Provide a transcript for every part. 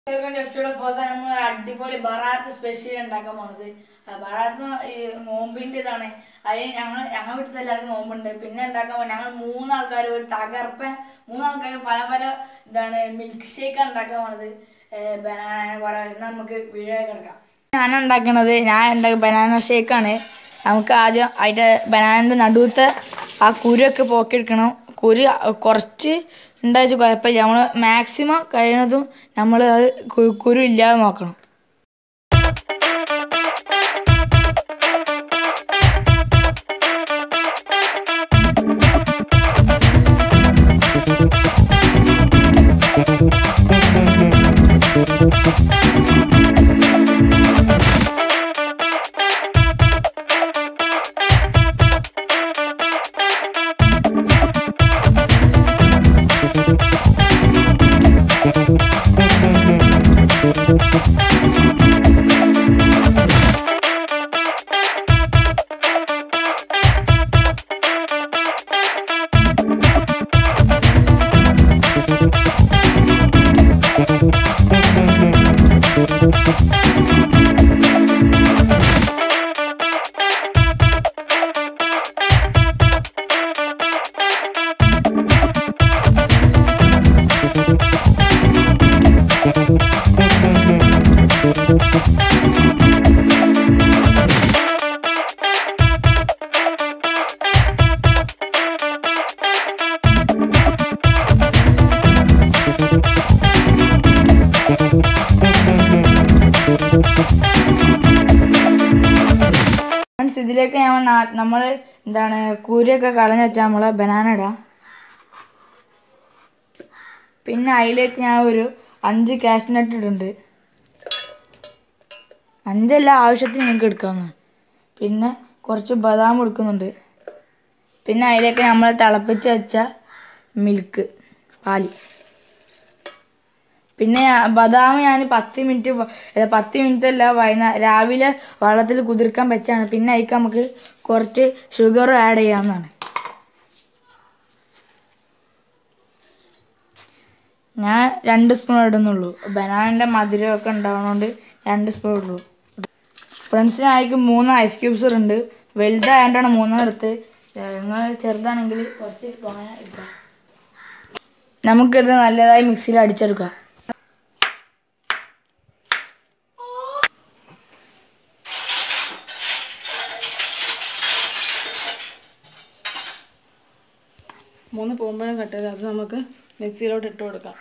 ലെഫ്റ്റോടെ first നമ്മൾ അടിപൊളി Barat special ഉണ്ടാക്കാൻ പോണത് ആ ബറാത്ത് ഈ നോമ്പിന്റെ ഇതാണ് അതിന് ഞങ്ങൾ ഞങ്ങൾ വീട്ടിൽ എല്ലാവർക്കും നോമ്പുണ്ട് പിന്നെ ഉണ്ടാക്കാൻ പോകുന്നത് ഞങ്ങൾ മൂന്നാൾക്കാർ ഒരു തകർപ്പ മൂന്നാൾക്കാർ പല പല ഇതാണ് മിൽക്ക് ഷേക്ക് ഉണ്ടാക്കാൻ പോണത് ബനാന കുറെ നമുക്ക് വീഡിയോ കിടക്കാം ഞാൻ ഉണ്ടാക്കുന്നത് ഞാൻ ഉണ്ടാക്കിയ ബനാന ഷേക്കാണ് നമുക്ക് ആദ്യം അതിൻ്റെ ബനാനൻ്റെ നടുവത്തെ ആ കുരുവൊക്കെ പോക്കിയെടുക്കണം കുരു കുറച്ച് ഉണ്ടായിട്ട് കുഴപ്പമില്ല നമ്മൾ മാക്സിമം കഴിയുന്നതും നമ്മൾ അത് കു- കുരു ഇല്ലാതെ നോക്കണം ഫ്രണ്ട്സ് ഇതിലേക്ക് ഞാൻ നമ്മൾ എന്താണ് കുരുയൊക്കെ കളഞ്ഞ് വെച്ചാൽ നമ്മൾ ബനാന ഇടാം പിന്നെ അതിലേക്ക് ഞാൻ ഒരു അഞ്ച് കാഷ്നട്ട് ഇടുന്നുണ്ട് അഞ്ചല്ല ആവശ്യത്തിന് നിങ്ങൾക്ക് എടുക്കാവുന്ന പിന്നെ കുറച്ച് ബദാം എടുക്കുന്നുണ്ട് പിന്നെ അതിലേക്ക് നമ്മൾ തിളപ്പിച്ച് വെച്ച മിൽക്ക് പാല് പിന്നെ ഞാൻ- ബദാം ഞാൻ പത്ത് മിനിറ്റ് വ- അല്ല, പത്ത് മിനിറ്റ് അല്ല വൈകുന്നേരം രാവിലെ വെള്ളത്തിൽ കുതിർക്കാൻ വെച്ചാണ് പിന്നെ അതിലേക്ക് നമുക്ക് കുറച്ച് ഷുഗർ ആഡ് ചെയ്യാവുന്നതാണ് ഞാൻ രണ്ട് സ്പൂൺ ഇടുന്നുള്ളൂ ബനാനിൻ്റെ മധുരമൊക്കെ ഉണ്ടാവുന്നതുകൊണ്ട് രണ്ട് സ്പൂൺ ഇടുള്ളൂ ഫ്രണ്ട്സിന് അതിലേക്ക് മൂന്ന് ഐസ് ക്യൂബ്സ് ഉണ്ട് വലുതായതുകൊണ്ടാണ് മൂന്നെണ്ണം എടുത്ത് നിങ്ങൾ ചെറുതാണെങ്കിൽ കുറച്ച് തോനെ എടുക്കാം നമുക്കിത് നല്ലതായി മിക്സിയിൽ അടിച്ചെടുക്കാം മൂന്ന് പൂമ്പഴം കട്ട് ചെയ്ത് അത് നമുക്ക് മിക്സിയിലോട്ട് ഇട്ട് കൊടുക്കാം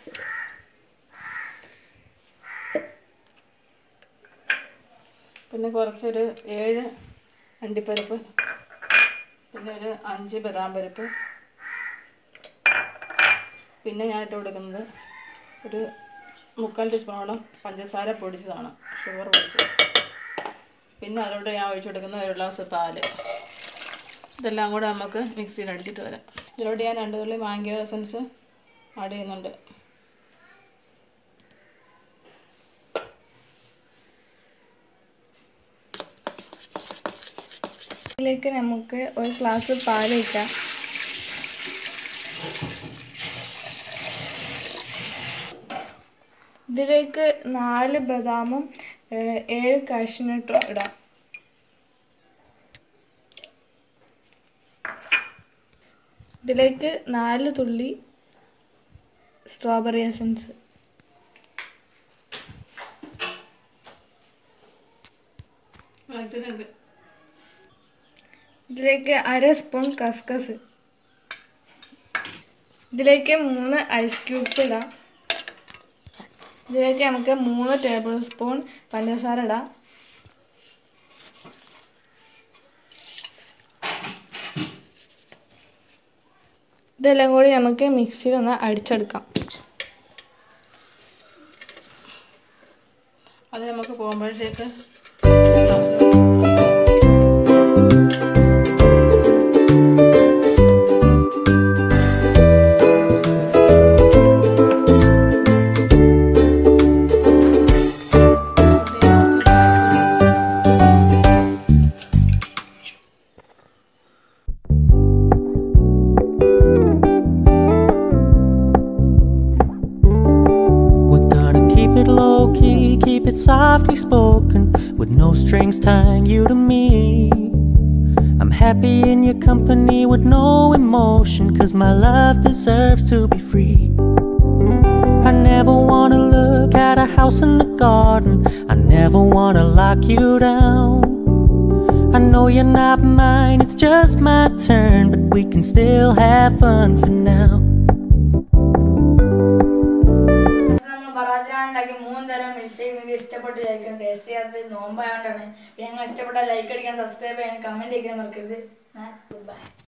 പിന്നെ കുറച്ചൊരു ഏഴ് അണ്ടിപ്പരിപ്പ് പിന്നെ ഒരു അഞ്ച് ബദാം പരിപ്പ് പിന്നെ ഞാൻ ഇട്ട് കൊടുക്കുന്നത് ഒരു മുക്കാൽ ടീസ്പൂണോളം പഞ്ചസാര പൊടിച്ചതാണ് ഷുഗർ പൊടിച്ചത് പിന്നെ അതിലോട്ട് ഞാൻ ഒഴിച്ചു കൊടുക്കുന്ന ഒരു ഗ്ലാസ് പാല് ഇതെല്ലാം കൂടെ നമുക്ക് മിക്സിയിൽ അടിച്ചിട്ട് വരാം ഇതിലോട്ട് ഞാൻ രണ്ട് തുള്ളി മാംഗോ എസൻസ് ആഡ് ചെയ്യുന്നുണ്ട് ഇതിലേക്ക് നമുക്ക് ഒരു ഗ്ലാസ് പാൽ വയ്ക്കാം ഇതിലേക്ക് നാല് ബദാമും ഏഹ്, ഏഴ് കാഷ്നട്ടും ഇടാം ഇതിലേക്ക് നാല് തുള്ളി സ്ട്രോബെറി എസൻസ് ആക്സിഡൻറ്റ് ഇതിലേക്ക് അര സ്പൂൺ കസ്കസ് ഇതിലേക്ക് മൂന്ന് ഐസ് ക്യൂബ്സ് ഇടാം ഇതിലേക്ക് നമുക്ക് മൂന്ന് ടേബിൾ സ്പൂൺ പഞ്ചസാര ഇടാം ഇതെല്ലാം കൂടി നമുക്ക് മിക്സിയിൽ ഒന്ന് അടിച്ചെടുക്കാം അത് നമുക്ക് പോകുമ്പോഴത്തേക്ക് We're gonna keep low key, keep it softly spoken, with no strings tying you to me. I'm happy in your company with no emotion, cause my love deserves to be free. I never wanna look at a house in the garden, I never wanna lock you down. I know you're not mine, it's just my turn, but we can still have fun for now. നമ്മൾ ബറാത്തിനാണ് ഉണ്ടാക്കി മൂന്ന് തരം milk shake നിങ്ങൾക്ക് ഇഷ്ടപ്പെട്ട് വിചാരിക്കും taste ചെയ്യാത്തത് നോമ്പായതുകൊണ്ടാണ് പിന്നെ നിങ്ങൾ ഇഷ്ടപ്പെട്ട ലൈക്ക് അടിക്കാൻ സബ്സ്ക്രൈബ് ചെയ്യാൻ കമൻറ്റ് ചെയ്യാൻ മറക്കരുത് ഗുഡ് ബൈ